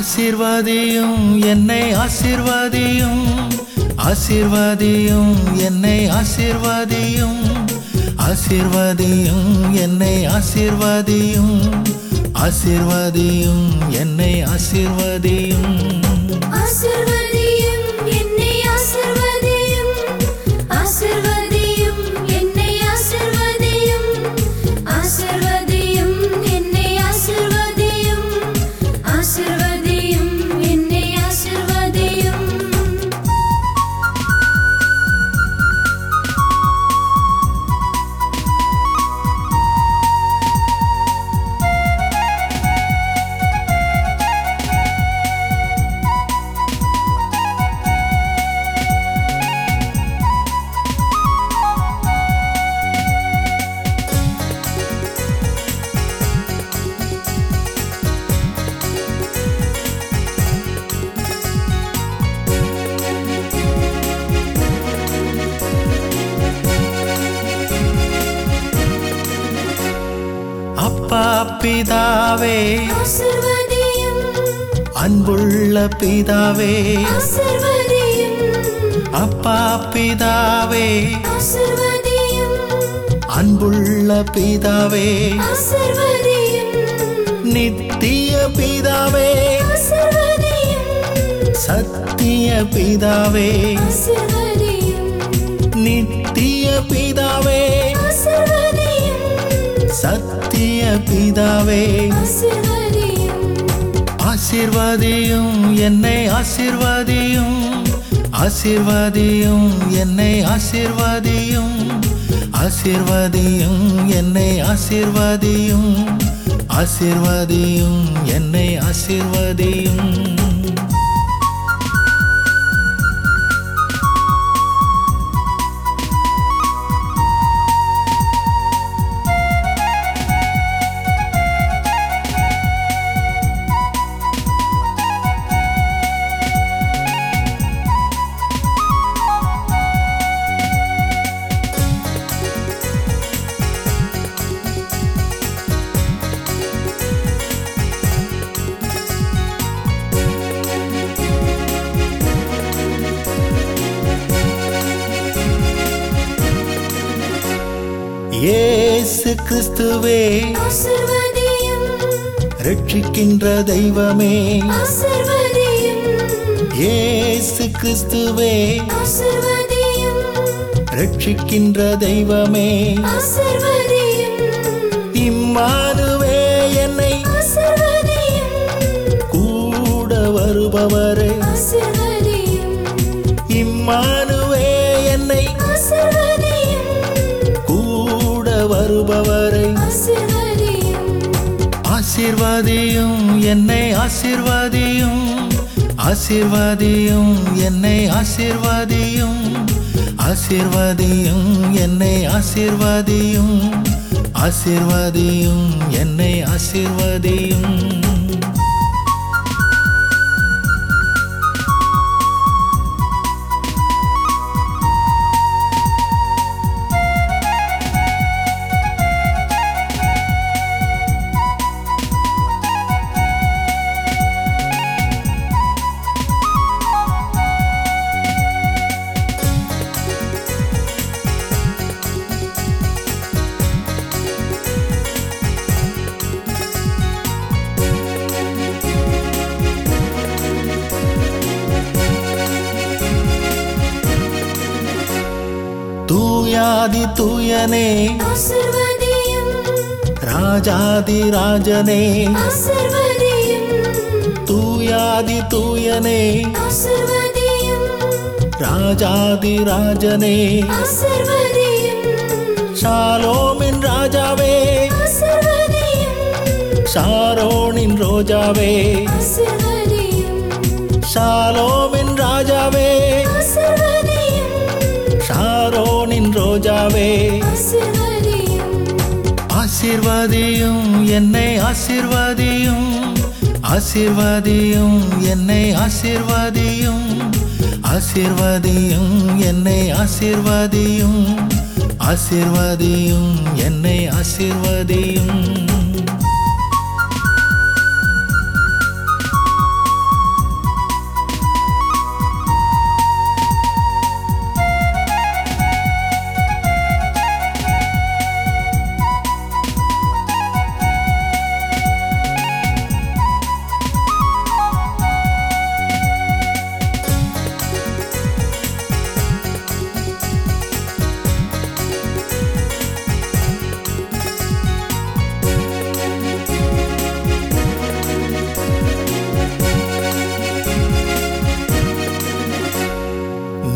ஆசிர்வாதியும் என்னை ஆசிர்வாதியும் ஆசிர்வாதியும் என்னை ஆசிர்வாதியும் ஆசிர்வாதியும் என்னை ஆசிர்வாதியும் ஆசிர்வாதியும் என்னை ஆசிர்வாதியும் ஆசிர்வதியும் என்னை ஆசிர்வதியும் ஆசிர்வதியும் என்னை ஆசிர்வதியும் ஆசிர்வதியும் என்னை ஆசிர்வதியும் ஆசிர்வதியும் என்னை ஆசிர்வதியும் அப்பா பிதாவே ஆசிர்வதியும் அன்புள்ள பிதாவே ஆசிர்வதியும் அப்பா பிதாவே ஆசிர்வதியும் அன்புள்ள பிதாவே ஆசிர்வதியும் நித்திய பிதாவே ஆசிர்வதியும் சத்திய பிதாவே ஆசிர்வதியும் நித்திய பிதாவே ஆசிர்வதியும் சத்திய பிதாவே ஆசிர்வதியும் ஆசிர்வாதியும் என்னை ஆசிர்வாதியும் ஆசிர்வாதியும் என்னை ஆசிர்வாதியும் ஆசிர்வாதியும் என்னை ஆசிர்வாதியும் ஆசிர்வாதியும் என்னை ஆசிர்வாதியும் இயேசு கிறிஸ்துவே ஆசிர்வதியும் ரட்சிக்கின்ற தெய்வமே ஆசிர்வதியும் இயேசு கிறிஸ்துவே ஆசிர்வதியும் ரட்சிக்கின்ற தெய்வமே ஆசிர்வதியும் இம்மானுவே என்னை ஆசிர்வதியும் கூட வருபவரே ஆசிர்வதியும் இம்மானுவே என்னை ஆசிர்வதியும் கூட வருபவரை ஆசிர்வதியும் ஆசிர்வாதியும் என்னை ஆசிர்வாதியும் ஆசிர்வாதியும் என்னை ஆசிர்வாதியும் ஆசிர்வாதியும் என்னை ஆசிர்வாதியும் ஆசிர்வாதியும் என்னை ஆசிர்வாதியும் தூயாதி தூயனே ஆசிர்வதியும் ராஜாதி ராஜனே ஆசிர்வதியும் தூயாதி தூயனே ஆசிர்வதியும் ராஜாதி ராஜனே ஆசிர்வதியும் ஷாலோமின் ராஜாவே ஆசிர்வதியும் ஷாரோனின் ரோஜாவே ஆசிர்வதியும் ஷாலோமின் ராஜாவே ஆசிர்வதியும் ஷாரோனின் ரோஜாவே ஆசிர்வதியும் ஆசிர்வாதியும் என்னை ஆசிர்வாதியும் ஆசிர்வாதியும் என்னை ஆசிர்வாதியும் ஆசிர்வாதியும் என்னை ஆசிர்வாதியும் ஆசிர்வாதியும் என்னை ஆசிர்வாதியும்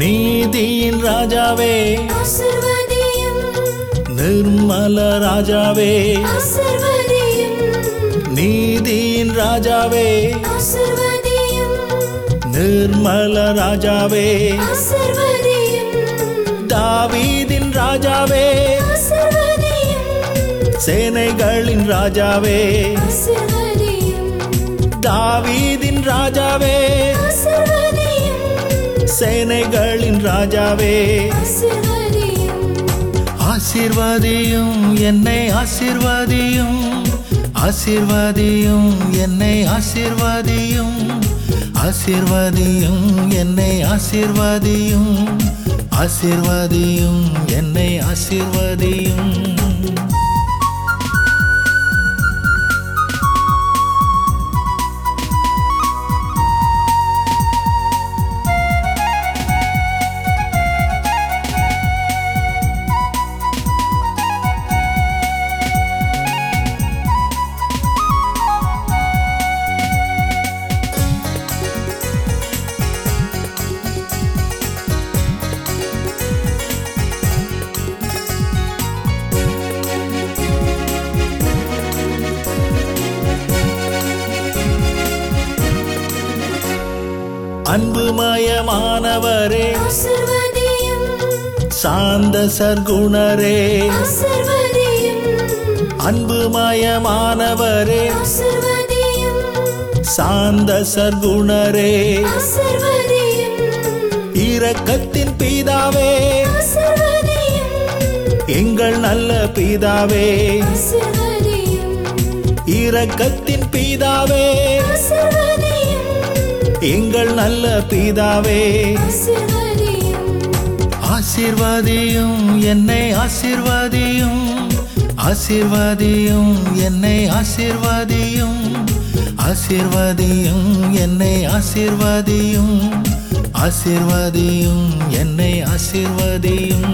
நீதியின் ராஜாவே ஆசிர்வதியும் நிர்மல ராஜாவே ஆசிர்வதியும் நீதியின் ராஜாவே ஆசிர்வதியும் நிர்மல ராஜாவே ஆசிர்வதியும் தாவீதின் ராஜாவே ஆசிர்வதியும் சேனைகளின் ராஜாவே ஆசிர்வதியும் தாவீதின் ராஜாவே ஆசிர்வதியும் சேனைகளின் ராஜாவே ஆசிர்வதியும் ஆசீர்வாதியும் என்னை ஆசீர்வாதியும் ஆசீர்வாதியும் என்னை ஆசீர்வாதியும் ஆசீர்வாதியும் என்னை ஆசீர்வாதியும் ஆசீர்வாதியும் என்னை ஆசீர்வாதியும் அன்புமயமானவரே ஆசிர்வதியும் சாந்த சர்க்குணரே ஆசிர்வதியும் அன்புமயமானவரே ஆசிர்வதியும் சாந்த சர்க்குணரே ஆசிர்வதியும் இரக்கத்தின் பிதாவே ஆசிர்வதியும் எங்கள் நல்ல பிதாவே ஆசிர்வதியும் இரக்கத்தின் பிதாவே ஆசிர்வதியும் எங்கள் நல்ல பிதாவே ஆசிர்வதியும் ஆசீர்வாதியும் என்னை ஆசீர்வாதியும் ஆசீர்வாதியும் என்னை ஆசீர்வாதியும் ஆசீர்வாதியும் என்னை ஆசீர்வாதியும் ஆசீர்வாதியும் என்னை ஆசீர்வாதியும்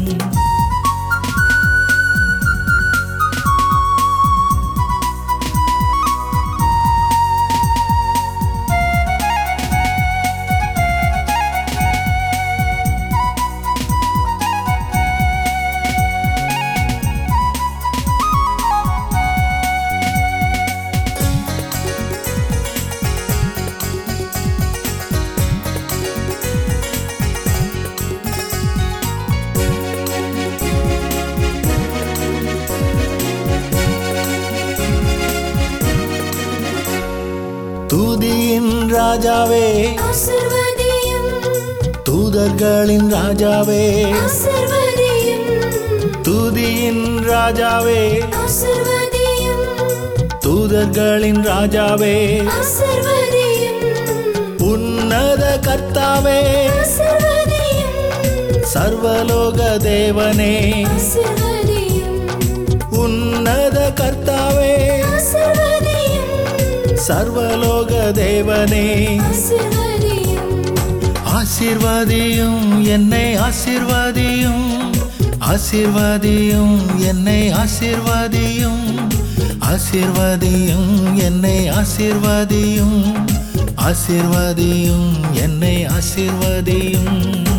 துதியின் ராஜாவே ஆசிர்வதியும் தூதர்களின் ராஜாவே ஆசிர்வதியும் துதியின் ராஜாவே ஆசிர்வதியும் தூதர்களின் ராஜாவே ஆசிர்வதியும் உன்னத கர்த்தாவே ஆசிர்வதியும் சர்வலோக தேவனே ஆசிர்வதியும் உன்னத கர்த்தாவே ஆசிர்வதியும் சர்வலோக தேவனே ஆசிர்வதியும் ஆசீர்வாதியும் என்னை ஆசீர்வாதியும் ஆசீர்வாதியும் என்னை ஆசீர்வாதியும் ஆசீர்வாதியும் என்னை ஆசீர்வாதியும் ஆசீர்வாதியும் என்னை ஆசீர்வாதியும்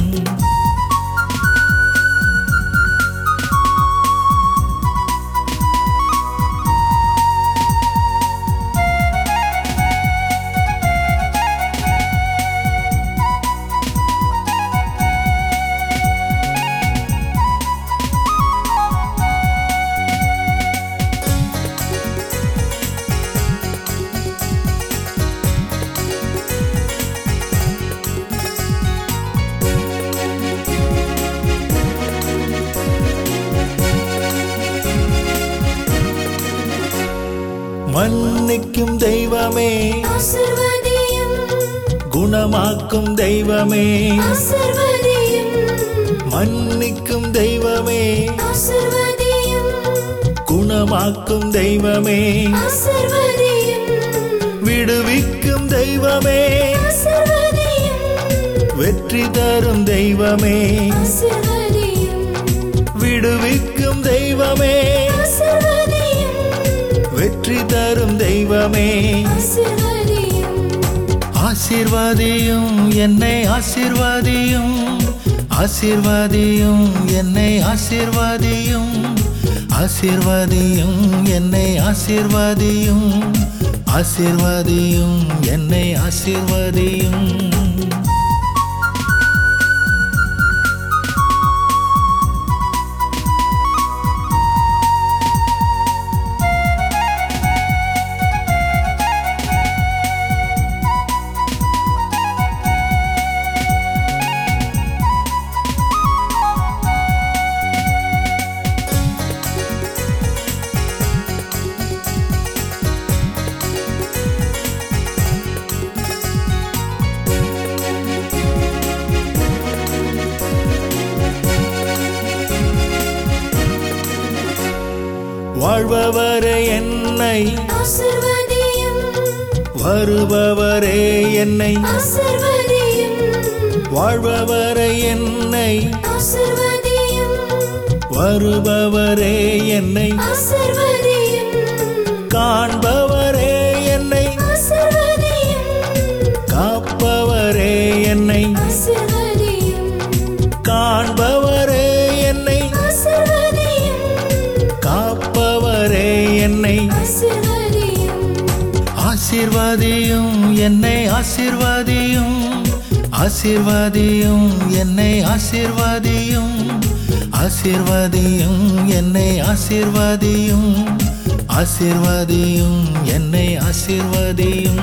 மன்னிக்கும் தெய்வமே ஆசிர்வதியும் குணமாக்கும் தெய்வமே ஆசிர்வதியும் மன்னிக்கும் தெய்வமே ஆசிர்வதியும் குணமாக்கும் தெய்வமே ஆசிர்வதியும் விடுவிக்கும் தெய்வமே ஆசிர்வதியும் வெற்றி தரும் தெய்வமே ஆசிர்வதியும் விடுவிக்கும் தெய்வமே ஆசிர்வதியும் வெற்றி தரும் தெய்வமே ஆசிர்வதியும் ஆசீர்வாதியும் என்னை ஆசீர்வாதியும் ஆசீர்வாதியும் என்னை ஆசீர்வாதியும் ஆசீர்வாதியும் என்னை ஆசீர்வாதியும் ஆசீர்வாதியும் என்னை ஆசீர்வாதியும் வாழ்பவரே என்னை ஆசிர்வதியும் வருபவரே என்னை ஆசிர்வதியும் வாழ்பவரே என்னை ஆசிர்வதியும் வருபவரே என்னை ஆசிர்வதியும் காண்பவரே என்னை ஆசிர்வதியும் காப்பவரே என்னை ஆசிர்வதியும் காண்பவரே என்னை ஆசிர்வதியும் காப்பவரே என்னை ஆசிர்வதியும் ஆசீர்வாதியும் என்னை ஆசீர்வாதியும் ஆசீர்வாதியும் என்னை ஆசீர்வாதியும் ஆசீர்வாதியும் என்னை ஆசீர்வாதியும் ஆசீர்வாதியும் என்னை ஆசீர்வாதியும்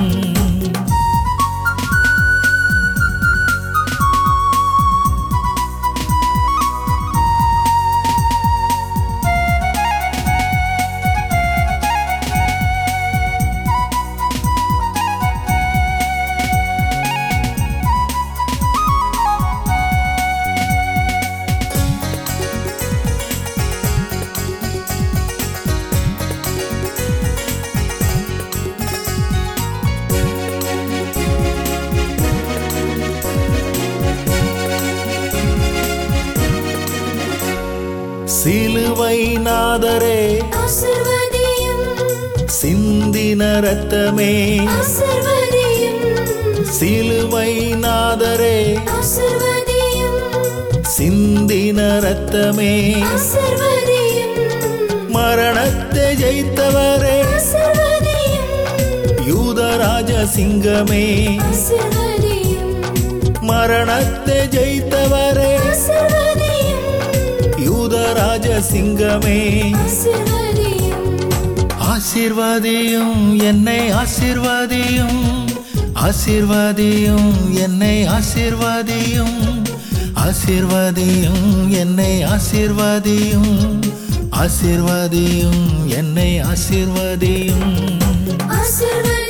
சிலுவை நாதரே ஆசிர்வதியும் சிந்தின ரத்தமே ஆசிர்வதியும் சிலுவை நாதரே ஆசிர்வதியும் சிந்தின ரத்தமே ஆசிர்வதியும் மரணத்தை ஜெயித்தவரே ஆசிர்வதியும் யூதராஜ சிங்கமே ஆசிர்வதியும் மரணத்தை ஜெயித்தவரே ஆசிர்வதியும் யூதராஜ சிங்கமே ஆசிர்வதியும் ஆசீர்வாதியும் என்னை ஆசீர்வாதியும் ஆசீர்வாதியும் என்னை ஆசீர்வாதியும் ஆசீர்வாதியும் என்னை ஆசீர்வாதியும் ஆசீர்வாதியும் என்னை ஆசீர்வாதியும் ஆசிர்வதியும்